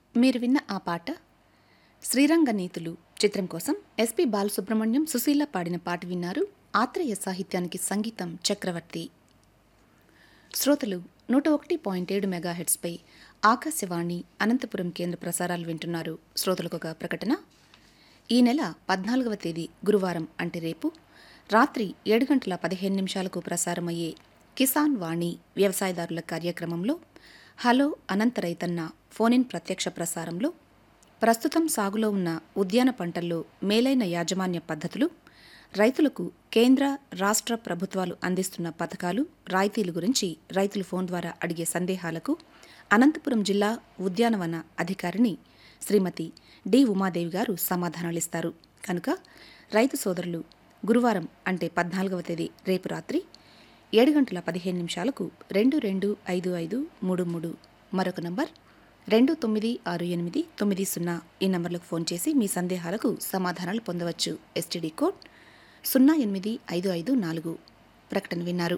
మీరు విన్న ఆ పాట శ్రీరంగ నీతులు చిత్రం కోసం ఎస్పి బాలసుబ్రహ్మణ్యం సుశీల పాడిన పాట విన్నారు ఆత్రేయ సాహిత్యానికి సంగీతం చక్రవర్తి శ్రోతలు నూట ఒకటి పాయింట్ ఏడు మెగాహెట్స్పై ఆకాశవాణి అనంతపురం కేంద్ర ప్రసారాలు వింటున్నారు శ్రోతలకు ఒక ప్రకటన ఈ నెల పద్నాలుగవ తేదీ గురువారం అంటే రేపు రాత్రి ఏడు గంటల పదిహేను నిమిషాలకు ప్రసారమయ్యే కిసాన్ వాణి వ్యవసాయదారుల కార్యక్రమంలో హలో అనంత రైతన్న ఫోన్ ప్రత్యక్ష ప్రసారంలో ప్రస్తుతం సాగులో ఉన్న ఉద్యాన పంటల్లో మేలైన యాజమాన్య పద్ధతులు రైతులకు కేంద్ర రాష్ట్ర ప్రభుత్వాలు అందిస్తున్న పథకాలు రాయితీల గురించి రైతులు ఫోన్ ద్వారా అడిగే సందేహాలకు అనంతపురం జిల్లా ఉద్యానవన అధికారిని శ్రీమతి డి ఉమాదేవి గారు సమాధానాలిస్తారు కనుక రైతు సోదరులు గురువారం అంటే పద్నాలుగవ తేదీ రేపు రాత్రి ఏడు గంటల పదిహేను నిమిషాలకు రెండు రెండు ఐదు ఐదు మూడు మూడు మరొక నంబర్ రెండు తొమ్మిది ఆరు ఎనిమిది తొమ్మిది సున్నా ఈ నంబర్లకు ఫోన్ చేసి మీ సందేహాలకు సమాధానాలు పొందవచ్చు ఎస్టీడీ కోడ్ సున్నా ఎనిమిది ఐదు ఐదు నాలుగు ప్రకటన విన్నారు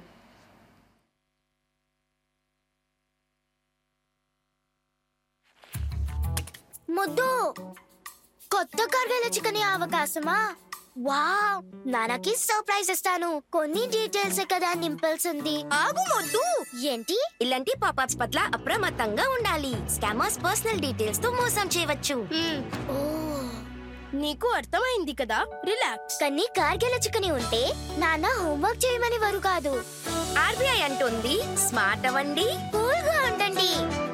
ముద్దు కొత్త కర్గల చికెన్ అవకాశమా వావ్ నాన్నకి సర్ప్రైజ్ ఇస్తాను కొన్ని డీటెయిల్స్ కదా నింపాల్సింది ఆగు మొద్దు ఏంటి ఇలాంటి పాపాప్స్ పట్ల అప్రమత్తంగా ఉండాలి స్కామర్స్ పర్సనల్ డీటెయిల్స్ తో మోసం చేయవచ్చు ఓ నీకు అర్థమైంది కదా రిలాక్స్ కానీ కార్గిల చికెన్ ఉంటే నాన్న హోంవర్క్ చేయమని వారు కాదు ఆర్బీఐ అంటుంది స్మార్ట్ అవ్వండి కూల్ గా ఉండండి